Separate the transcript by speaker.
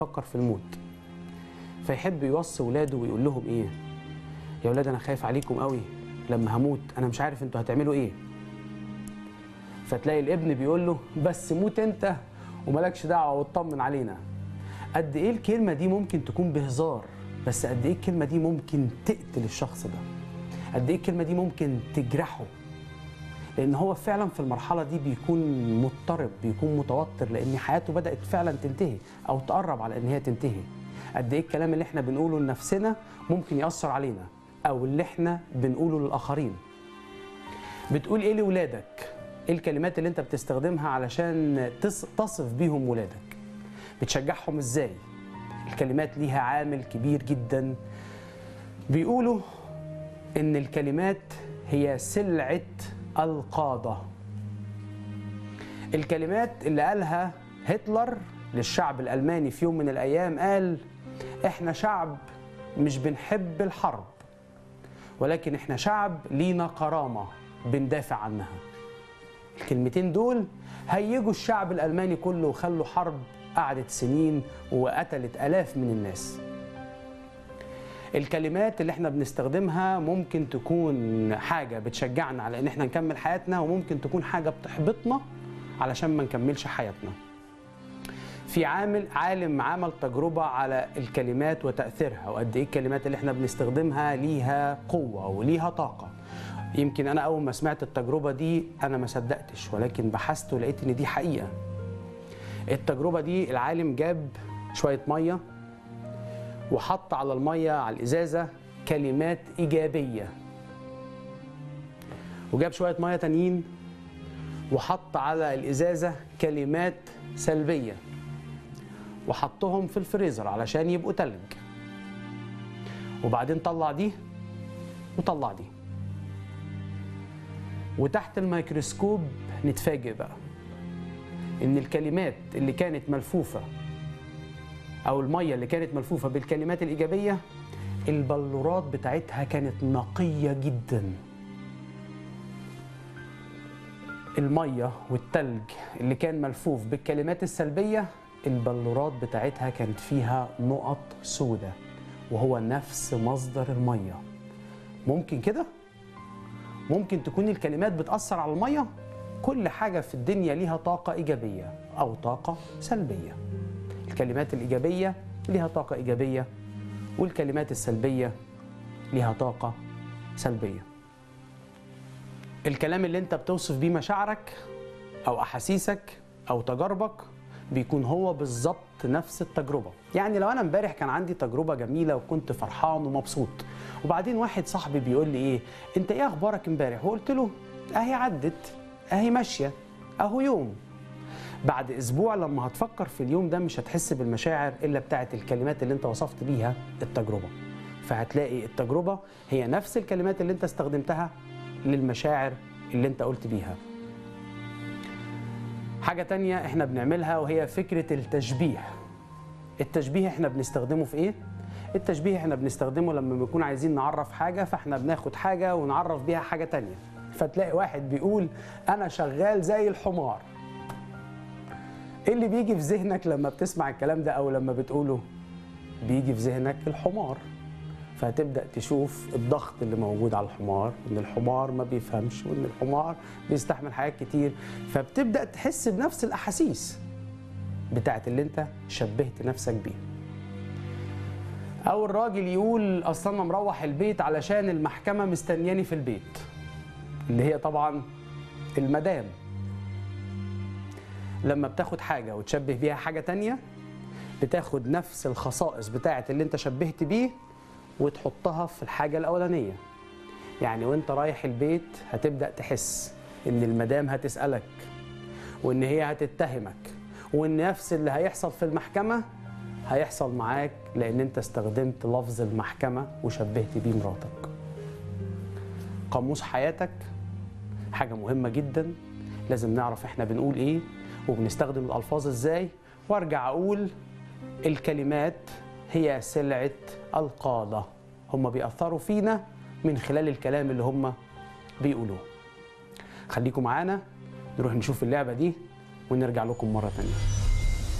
Speaker 1: فكر في الموت فيحب يوصي ولاده ويقول لهم ايه يا ولاد انا خايف عليكم قوي لما هموت انا مش عارف انتوا هتعملوا ايه فتلاقي الابن بيقول له بس موت انت وملكش دعوه واطمن علينا قد ايه الكلمه دي ممكن تكون بهزار بس قد ايه الكلمه دي ممكن تقتل الشخص ده قد ايه الكلمه دي ممكن تجرحه لان هو فعلا في المرحله دي بيكون مضطرب بيكون متوتر لان حياته بدات فعلا تنتهي او تقرب على ان هي تنتهي قد ايه الكلام اللي احنا بنقوله لنفسنا ممكن ياثر علينا او اللي احنا بنقوله للاخرين بتقول ايه لاولادك ايه الكلمات اللي انت بتستخدمها علشان تص- تصف بيهم ولادك بتشجعهم ازاي الكلمات ليها عامل كبير جدا بيقولوا ان الكلمات هي سلعه القاده الكلمات اللي قالها هتلر للشعب الالماني في يوم من الايام قال احنا شعب مش بنحب الحرب ولكن احنا شعب لينا كرامه بندافع عنها الكلمتين دول هيجوا الشعب الالماني كله وخلوا حرب قعدت سنين وقتلت الاف من الناس الكلمات اللي احنا بنستخدمها ممكن تكون حاجه بتشجعنا على ان احنا نكمل حياتنا وممكن تكون حاجه بتحبطنا علشان ما نكملش حياتنا في عامل عالم عمل تجربة على الكلمات وتأثيرها وقد إيه الكلمات اللي إحنا بنستخدمها ليها قوة وليها طاقة يمكن أنا أول ما سمعت التجربة دي أنا ما صدقتش ولكن بحثت ولقيت إن دي حقيقة التجربة دي العالم جاب شوية مية وحط على المية على الإزازة كلمات إيجابية وجاب شوية مية تانيين وحط على الإزازة كلمات سلبية وحطهم في الفريزر علشان يبقوا تلج وبعدين طلع دي وطلع دي وتحت الميكروسكوب نتفاجئ بقى ان الكلمات اللي كانت ملفوفه او الميه اللي كانت ملفوفه بالكلمات الايجابيه البلورات بتاعتها كانت نقيه جدا الميه والتلج اللي كان ملفوف بالكلمات السلبيه البلورات بتاعتها كانت فيها نقط سوداء وهو نفس مصدر الميه ممكن كده ممكن تكون الكلمات بتاثر على الميه كل حاجه في الدنيا ليها طاقه ايجابيه او طاقه سلبيه الكلمات الايجابيه ليها طاقه ايجابيه والكلمات السلبيه ليها طاقه سلبيه الكلام اللي انت بتوصف بيه مشاعرك او احاسيسك او تجاربك بيكون هو بالظبط نفس التجربه يعني لو انا امبارح كان عندي تجربه جميله وكنت فرحان ومبسوط وبعدين واحد صاحبي بيقول لي ايه انت ايه اخبارك امبارح وقلت له اهي عدت اهي ماشيه اهو يوم بعد اسبوع لما هتفكر في اليوم ده مش هتحس بالمشاعر الا بتاعت الكلمات اللي انت وصفت بيها التجربه فهتلاقي التجربه هي نفس الكلمات اللي انت استخدمتها للمشاعر اللي انت قلت بيها حاجة تانية احنا بنعملها وهي فكرة التشبيه التشبيه احنا بنستخدمه في ايه؟ التشبيه احنا بنستخدمه لما بنكون عايزين نعرف حاجة فاحنا بناخد حاجة ونعرف بيها حاجة تانية فتلاقي واحد بيقول انا شغال زي الحمار ايه اللي بيجي في ذهنك لما بتسمع الكلام ده او لما بتقوله بيجي في ذهنك الحمار فهتبدا تشوف الضغط اللي موجود على الحمار ان الحمار ما بيفهمش وان الحمار بيستحمل حاجات كتير فبتبدا تحس بنفس الاحاسيس بتاعت اللي انت شبهت نفسك بيه او الراجل يقول اصل انا مروح البيت علشان المحكمه مستنياني في البيت اللي هي طبعا المدام لما بتاخد حاجه وتشبه بيها حاجه تانية بتاخد نفس الخصائص بتاعت اللي انت شبهت بيه وتحطها في الحاجة الأولانية يعني وانت رايح البيت هتبدأ تحس ان المدام هتسألك وان هي هتتهمك وان نفس اللي هيحصل في المحكمة هيحصل معاك لان انت استخدمت لفظ المحكمة وشبهت بيه مراتك قاموس حياتك حاجة مهمة جدا لازم نعرف احنا بنقول ايه وبنستخدم الألفاظ ازاي وارجع اقول الكلمات هي سلعة القادة هم بيأثروا فينا من خلال الكلام اللي هم بيقولوه خليكم معانا نروح نشوف اللعبة دي ونرجع لكم مرة تانية